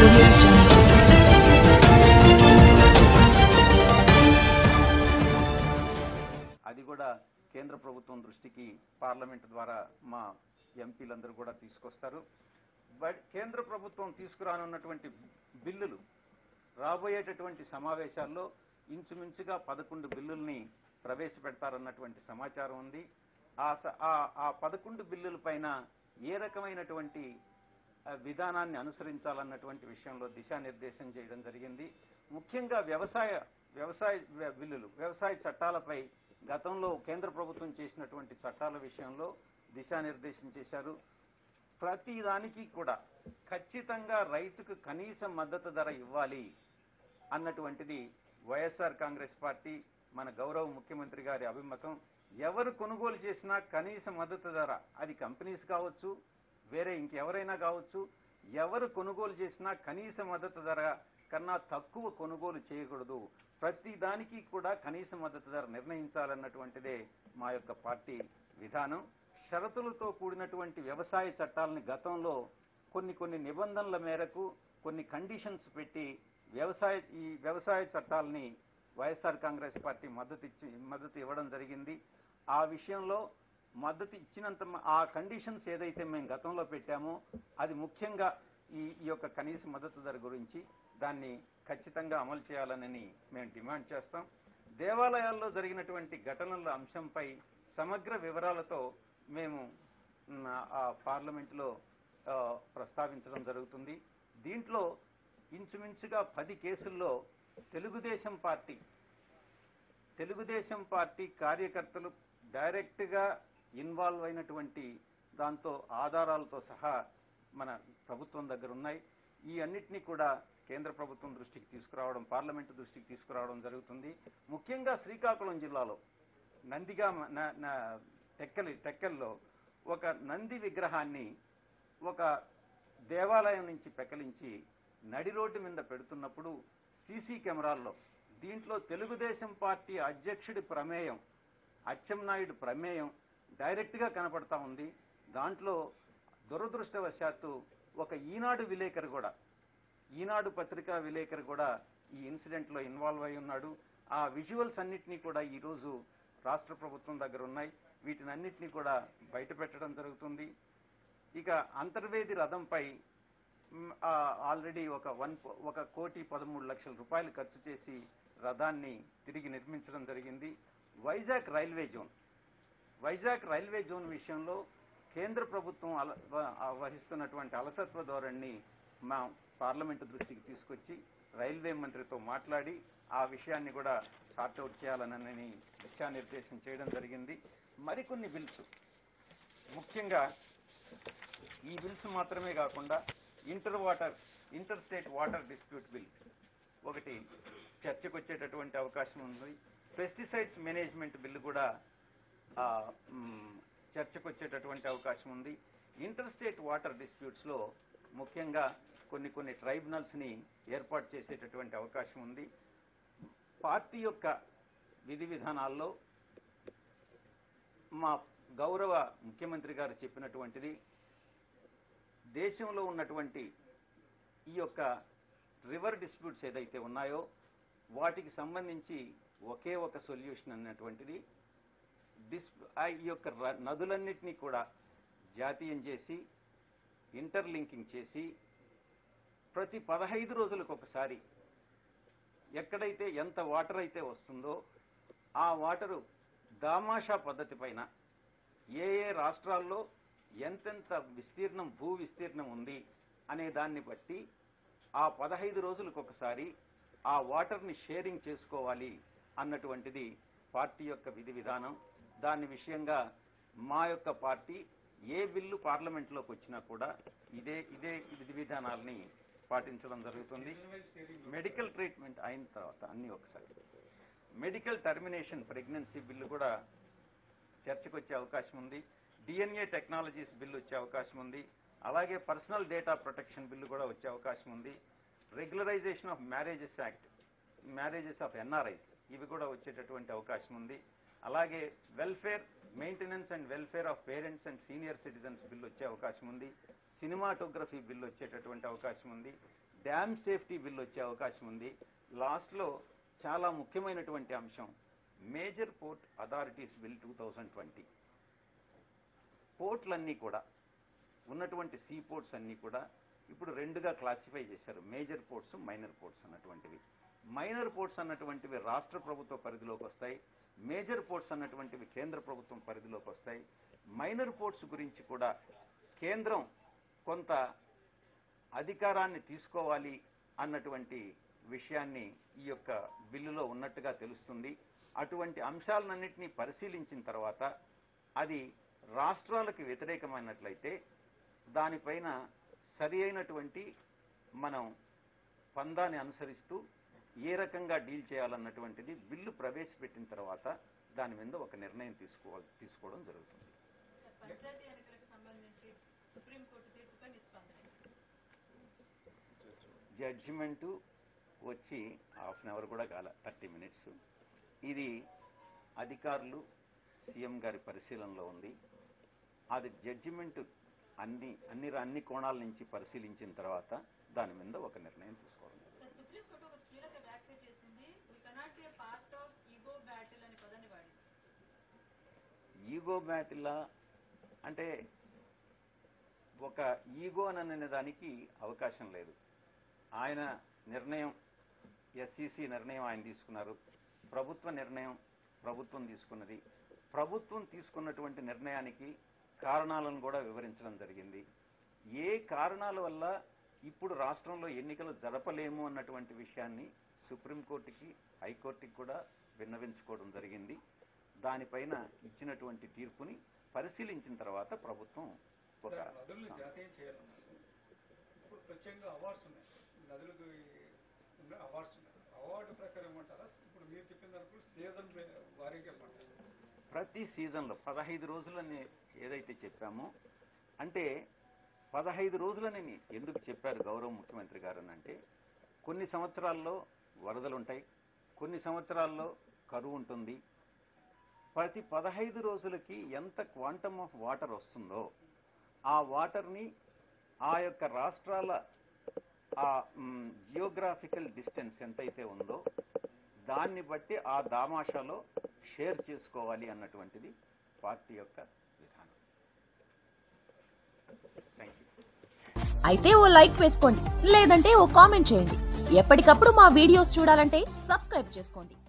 audio jungle. అది కూడా కేంద్ర ప్రభుత్వం దృష్టికి పార్లమెంట్ ద్వారా మా ఎంపీలందరూ కూడా తీసుకొస్తారు బట్ కేంద్ర ప్రభుత్వం తీసుకురానున్నటువంటి బిల్లులు రాబోయేటటువంటి సమావేశాల్లో ఇంచుమించుగా పదకొండు బిల్లుల్ని ప్రవేశపెడతారన్నటువంటి సమాచారం ఉంది ఆ స- ఆ- ఆ పదకొండు బిల్లుల పైన ఏ రకమైనటువంటి ఆ, విధానాన్ని అనుసరించాలన్నటువంటి విషయంలో దిశానిర్దేశం చేయడం జరిగింది ముఖ్యంగా వ్యవసాయ వ్యవసాయ వ్య- బిల్లులు వ్యవసాయ చట్టాలపై గతంలో కేంద్ర ప్రభుత్వం చేసినటువంటి చట్టాల విషయంలో దిశానిర్దేశం చేశారు ప్రతి దానికి కూడా ఖచ్చితంగా రైతుకు కనీస మద్దతు ధర ఇవ్వాలి అన్నటువంటిది వైఎస్ఆర్ కాంగ్రెస్ పార్టీ మన గౌరవ ముఖ్యమంత్రి గారి అభిమతం ఎవరు కొనుగోలు చేసినా కనీస మద్దతు ధర అది కంపెనీస్ కావచ్చు వేరే ఇంకెవరైనా కావచ్చు ఎవరు కొనుగోలు చేసినా కనీస మద్దతు ధర కన్నా తక్కువ కొనుగోలు చేయకూడదు ప్రతి దానికి కూడా కనీస మద్దతు ధర నిర్ణయించాలన్నటువంటిదే మా యొక్క పార్టీ విధానం షరతులతో కూడినటువంటి వ్యవసాయ చట్టాలని గతంలో కొన్ని కొన్ని నిబంధనల మేరకు కొన్ని కండిషన్స్ పెట్టి వ్యవసాయ ఈ వ్యవసాయ చట్టాలని వైఎస్ఆర్ కాంగ్రెస్ పార్టీ మద్దతు ఇచ్చి మద్దతు ఇవ్వడం జరిగింది ఆ విషయంలో మద్దతు ఇచ్చినంత మ- ఆ కండిషన్స్ ఏదైతే మేము గతంలో పెట్టామో అది ముఖ్యంగా ఈ ఈ యొక్క కనీస మద్దతు ధర గురించి దాన్ని ఖచ్చితంగా అమలు చేయాలని మేము డిమాండ్ చేస్తాం దేవాలయాల్లో జరిగినటువంటి ఘటనల అంశంపై సమగ్ర వివరాలతో మేము మ్, ఆ పార్లమెంట్లో ఆ, ప్రస్తావించడం జరుగుతుంది దీంట్లో ఇంచుమించుగా పది కేసుల్లో తెలుగుదేశం పార్టీ తెలుగుదేశం పార్టీ కార్యకర్తలు డైరెక్ట్ గా ఇన్వాల్వ్ అయినటువంటి దాంతో ఆధారాలతో సహా మన ప్రభుత్వం దగ్గర ఉన్నాయి ఈ అన్నిటినీ కూడా కేంద్ర ప్రభుత్వం దృష్టికి తీసుకురావడం పార్లమెంటు దృష్టికి తీసుకురావడం జరుగుతుంది ముఖ్యంగా శ్రీకాకుళం జిల్లాలో నందిగా న- న- టెక్కలి టెక్కల్లో ఒక నంది విగ్రహాన్ని ఒక దేవాలయం నుంచి పెకలించి నడి రోడ్డు మీద పెడుతున్నప్పుడు సీసీ కెమెరాల్లో దీంట్లో తెలుగుదేశం పార్టీ అధ్యక్షుడి ప్రమేయం అచ్చెన్నాయుడు ప్రమేయం డైరెక్ట్ గా కనపడతా ఉంది దాంట్లో దురదృష్టవశాత్తు ఒక ఈనాడు విలేకరు కూడా ఈనాడు పత్రికా విలేకరు కూడా ఈ ఇన్సిడెంట్ లో ఇన్వాల్వ్ అయి ఉన్నాడు ఆ విజువల్స్ అన్నిటినీ కూడా ఈ రోజు రాష్ట్ర ప్రభుత్వం దగ్గర ఉన్నాయి వీటిని అన్నిటినీ కూడా బయట పెట్టడం జరుగుతుంది ఇక అంతర్వేది రథంపై మ్, ఆ, ఆల్రెడీ ఒక వన్ ప- ఒక కోటి పదమూడు లక్షల రూపాయలు ఖర్చు చేసి రథాన్ని తిరిగి నిర్మించడం జరిగింది Vizag railway zone Vizag railway zone విషయంలో కేంద్ర ప్రభుత్వం అల- వ- ఆ వహిస్తున్నటువంటి అలసత్వ ధోరణిని మా పార్లమెంటు దృష్టికి తీసుకొచ్చి రైల్వే మంత్రితో మాట్లాడి ఆ విషయాన్ని కూడా సార్ట్అవుట్ చేయాలనని దిశానిర్దేశం చేయడం జరిగింది మరికొన్ని బిల్స్ ముఖ్యంగా ఈ బిల్స్ మాత్రమే కాకుండా inter water inter state water dispute bill ఒకటి చర్చకు వచ్చేటటువంటి అవకాశం ఉంది పెస్టిసైడ్స్ మేనేజ్మెంట్ బిల్లు కూడా ఆ, మ్, చర్చకు వచ్చేటటువంటి అవకాశం ఉంది ఇంటర్ స్టేట్ వాటర్ డిస్ప్యూట్స్ లో ముఖ్యంగా కొన్ని కొన్ని ట్రైబ్యునల్స్ ని ఏర్పాటు చేసేటటువంటి అవకాశం ఉంది పార్టీ యొక్క విధి విధానాల్లో మా గౌరవ ముఖ్యమంత్రి గారు చెప్పినటువంటిది దేశంలో ఉన్నటువంటి ఈ యొక్క రివర్ డిస్ప్యూట్స్ ఏదైతే ఉన్నాయో వాటికి సంబంధించి ఒకే ఒక సొల్యూషన్ అన్నటువంటిది డిస్ ఆ ఈ యొక్క ర- నదులన్నిటినీ కూడా జాతీయం చేసి ఇంటర్లింకింగ్ చేసి ప్రతి పదహైదు రోజులకు ఒకసారి ఎక్కడైతే ఎంత వాటర్ అయితే వస్తుందో ఆ వాటరు దామాషా పద్ధతి పైన ఏ ఏ రాష్ట్రాల్లో ఎంతెంత విస్తీర్ణం భూ విస్తీర్ణం ఉంది అనే దాన్ని బట్టి ఆ పదహైదు రోజులకు ఒకసారి ఆ వాటర్ని షేరింగ్ చేసుకోవాలి అన్నటువంటిది పార్టీ యొక్క విధి విధానం దాని విషయంగా మా యొక్క పార్టీ ఏ బిల్లు పార్లమెంట్లోకి వచ్చినా కూడా ఇదే ఇదే విధి విధానాల్ని పాటించడం జరుగుతుంది మెడికల్ ట్రీట్మెంట్ అయిన తర్వాత అన్ని ఒకసారి మెడికల్ టర్మినేషన్ ప్రెగ్నెన్సీ బిల్లు కూడా చర్చకు వచ్చే అవకాశం ఉంది డిఎన్ఏ టెక్నాలజీస్ బిల్లు వచ్చే అవకాశం ఉంది అలాగే పర్సనల్ డేటా ప్రొటెక్షన్ బిల్లు కూడా వచ్చే అవకాశం ఉంది regularisation of marriages act marriages of NRIs ఇవి కూడా వచ్చేటటువంటి అవకాశం ఉంది అలాగే welfare maintenance and welfare of parents and senior citizens bill వచ్చే అవకాశం ఉంది సినిమాటోగ్రఫీ బిల్ వచ్చేటటువంటి అవకాశం ఉంది డ్యామ్ సేఫ్టీ బిల్ వచ్చే అవకాశం ఉంది లాస్ట్లో చాలా ముఖ్యమైనటువంటి అంశం major port authorities bill two thousand twenty పోర్ట్లన్నీ కూడా ఉన్నటువంటి సీ పోర్ట్స్ అన్నీ కూడా ఇప్పుడు రెండుగా క్లాసిఫై చేశారు మేజర్ పోర్ట్స్ మైనర్ పోర్ట్స్ అన్నటువంటివి మైనర్ పోర్ట్స్ అన్నటువంటివి రాష్ట్ర ప్రభుత్వ పరిధిలోకి వస్తాయి మేజర్ పోర్ట్స్ అన్నటువంటివి కేంద్ర ప్రభుత్వం పరిధిలోకి వస్తాయి మైనర్ పోర్ట్స్ గురించి కూడా కేంద్రం కొంత అధికారాన్ని తీసుకోవాలి అన్నటువంటి విషయాన్ని ఈ యొక్క బిల్లులో ఉన్నట్టుగా తెలుస్తుంది అటువంటి అంశాలన్నింటినీ పరిశీలించిన తర్వాత అది రాష్ట్రాలకు వ్యతిరేకమైనట్లయితే దానిపైన సరి అయినటువంటి మనం పందాన్ని అనుసరిస్తూ ఏ రకంగా డీల్ చేయాలన్నటువంటిది బిల్లు ప్రవేశపెట్టిన తర్వాత దాని మీద ఒక నిర్ణయం తీసుకోవాలి తీసుకోవడం జరుగుతుంది పంచాయతీ ఎన్నికలకు సంబంధించి సుప్రీంకోర్టు తీర్పుపై నిస్పందన జడ్జిమెంటు వచ్చి హాఫ్ అన్ అవర్ కూడా కాల థర్టీ మినిట్స్ ఇది అధికారులు సీఎం గారి పరిశీలనలో ఉంది అది జడ్జిమెంట్ అన్ని అన్ని అన్ని కోణాల నుంచి పరిశీలించిన తర్వాత దాని మీద ఒక నిర్ణయం తీసుకోవడం జరుగుతుంది. సుప్రీంకోర్టు ఒక కీలక వ్యాఖ్య చేసింది we cannot be part of ego battle అనే పదాన్ని వాడింది ఈగో బ్యాటిల్లా అంటే ఒక ఈగో అని అనే దానికి అవకాశం లేదు ఆయన నిర్ణయం ఎస్సీసీ నిర్ణయం ఆయన తీసుకున్నారు ప్రభుత్వ నిర్ణయం ప్రభుత్వం తీసుకున్నది ప్రభుత్వం తీసుకున్నటువంటి నిర్ణయానికి కారణాలను కూడా వివరించడం జరిగింది ఏ కారణాల వల్ల ఇప్పుడు రాష్ట్రంలో ఎన్నికలు జరపలేము అన్నటువంటి విషయాన్ని సుప్రీంకోర్టుకి హైకోర్టుకి కూడా విన్నవించుకోవడం జరిగింది దానిపైన ఇచ్చినటువంటి తీర్పుని పరిశీలించిన తర్వాత ప్రభుత్వం ఒక నదులను జాతీయం చేయాలన్నారు ఇప్పుడు ప్రత్యేకంగా అవార్డ్స్ ఉన్నాయి నదులకు ఉన్న అవార్డ్స్ ఉన్నాయి అవార్డు ప్రకారం ఏమంటారా ఇప్పుడు మీరు చెప్పిన దానికి సీజన్ వారీగా ఇవ్వమంటారు ప్రతి సీజన్లో పదహైదు రోజులని ఏదైతే చెప్పామో అంటే పదహైదు రోజులని ఎందుకు చెప్పారు గౌరవ ముఖ్యమంత్రి గారు అని అంటే కొన్ని సంవత్సరాల్లో వరదలు ఉంటాయి కొన్ని సంవత్సరాల్లో కరువు ఉంటుంది ప్రతి పదహైదు రోజులకి ఎంత క్వాంటమ్ ఆఫ్ వాటర్ వస్తుందో ఆ వాటర్ని ఆ యొక్క రాష్ట్రాల ఆ జియోగ్రాఫికల్ డిస్టెన్స్ ఎంతైతే ఉందో దాన్ని బట్టి ఆ దామాషాలో షేర్ చేసుకోవాలి అన్నటువంటిది పార్టీ యొక్క విధానం థ్యాంక్ యూ అయితే ఓ లైక్ వేసుకోండి లేదంటే ఓ కామెంట్ చేయండి ఎప్పటికప్పుడు మా వీడియోస్ చూడాలంటే సబ్స్క్రైబ్ చేసుకోండి